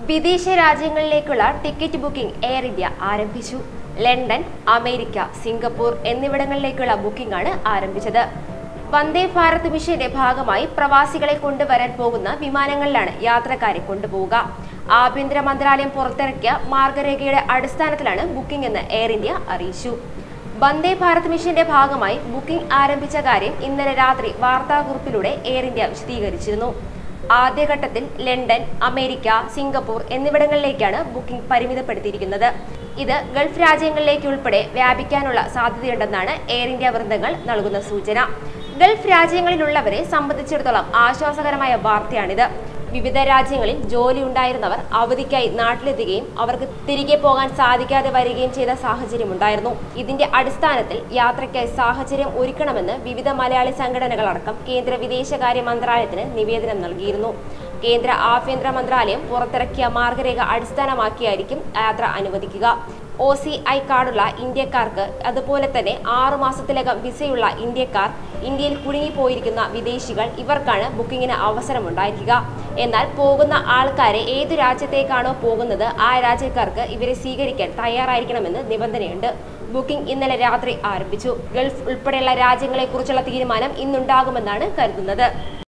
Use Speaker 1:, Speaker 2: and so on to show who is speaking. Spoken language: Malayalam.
Speaker 1: വിദേശ രാജ്യങ്ങളിലേക്കുള്ള ടിക്കറ്റ് ബുക്കിംഗ് എയർ ഇന്ത്യ ആരംഭിച്ചു ലണ്ടൻ അമേരിക്ക സിംഗപ്പൂർ എന്നിവിടങ്ങളിലേക്കുള്ള ബുക്കിംഗ് ആണ് ആരംഭിച്ചത് വന്ദേ ഭാരത് മിഷന്റെ ഭാഗമായി പ്രവാസികളെ കൊണ്ടുവരാൻ പോകുന്ന വിമാനങ്ങളിലാണ് യാത്രക്കാരെ കൊണ്ടുപോവുക ആഭ്യന്തര മന്ത്രാലയം പുറത്തിറക്കിയ മാർഗരേഖയുടെ അടിസ്ഥാനത്തിലാണ് ബുക്കിംഗ് എന്ന് എയർ ഇന്ത്യ അറിയിച്ചു വന്ദേ ഭാരത് മിഷന്റെ ഭാഗമായി ബുക്കിംഗ് ആരംഭിച്ച കാര്യം ഇന്നലെ രാത്രി വാർത്താക്കുറിപ്പിലൂടെ എയർ ഇന്ത്യ വിശദീകരിച്ചിരുന്നു ആദ്യഘട്ടത്തിൽ ലണ്ടൻ അമേരിക്ക സിംഗപ്പൂർ എന്നിവിടങ്ങളിലേക്കാണ് ബുക്കിംഗ് പരിമിതപ്പെടുത്തിയിരിക്കുന്നത് ഇത് ഗൾഫ് രാജ്യങ്ങളിലേക്ക് ഉൾപ്പെടെ വ്യാപിക്കാനുള്ള സാധ്യതയുണ്ടെന്നാണ് എയർ ഇന്ത്യ വൃന്ദങ്ങൾ നൽകുന്ന സൂചന ഗൾഫ് രാജ്യങ്ങളിലുള്ളവരെ സംബന്ധിച്ചിടത്തോളം ആശ്വാസകരമായ വാർത്തയാണിത് വിവിധ രാജ്യങ്ങളിൽ ജോലി ഉണ്ടായിരുന്നവർ അവധിക്കായി നാട്ടിലെത്തുകയും അവർക്ക് തിരികെ പോകാൻ സാധിക്കാതെ വരികയും ചെയ്ത സാഹചര്യമുണ്ടായിരുന്നു ഇതിന്റെ അടിസ്ഥാനത്തിൽ യാത്രയ്ക്കായി സാഹചര്യം ഒരുക്കണമെന്ന് വിവിധ മലയാളി സംഘടനകളടക്കം കേന്ദ്ര വിദേശകാര്യ മന്ത്രാലയത്തിന് നിവേദനം നൽകിയിരുന്നു കേന്ദ്ര ആഭ്യന്തര മന്ത്രാലയം പുറത്തിറക്കിയ മാർഗരേഖ അടിസ്ഥാനമാക്കിയായിരിക്കും യാത്ര അനുവദിക്കുക ഒ സി ഐ കാർഡുള്ള ഇന്ത്യക്കാർക്ക് അതുപോലെ തന്നെ ആറു മാസത്തിലകം വിസയുള്ള ഇന്ത്യക്കാർ ഇന്ത്യയിൽ കുടുങ്ങിപ്പോയിരിക്കുന്ന വിദേശികൾ ഇവർക്കാണ് ബുക്കിങ്ങിന് അവസരമുണ്ടായിരിക്കുക എന്നാൽ പോകുന്ന ആൾക്കാരെ ഏതു രാജ്യത്തേക്കാണോ പോകുന്നത് ആ രാജ്യക്കാർക്ക് ഇവരെ സ്വീകരിക്കാൻ തയ്യാറായിരിക്കണമെന്ന് നിബന്ധനയുണ്ട് ബുക്കിംഗ് ഇന്നലെ രാത്രി ആരംഭിച്ചു ഗൾഫ് ഉൾപ്പെടെയുള്ള രാജ്യങ്ങളെക്കുറിച്ചുള്ള തീരുമാനം ഇന്നുണ്ടാകുമെന്നാണ് കരുതുന്നത്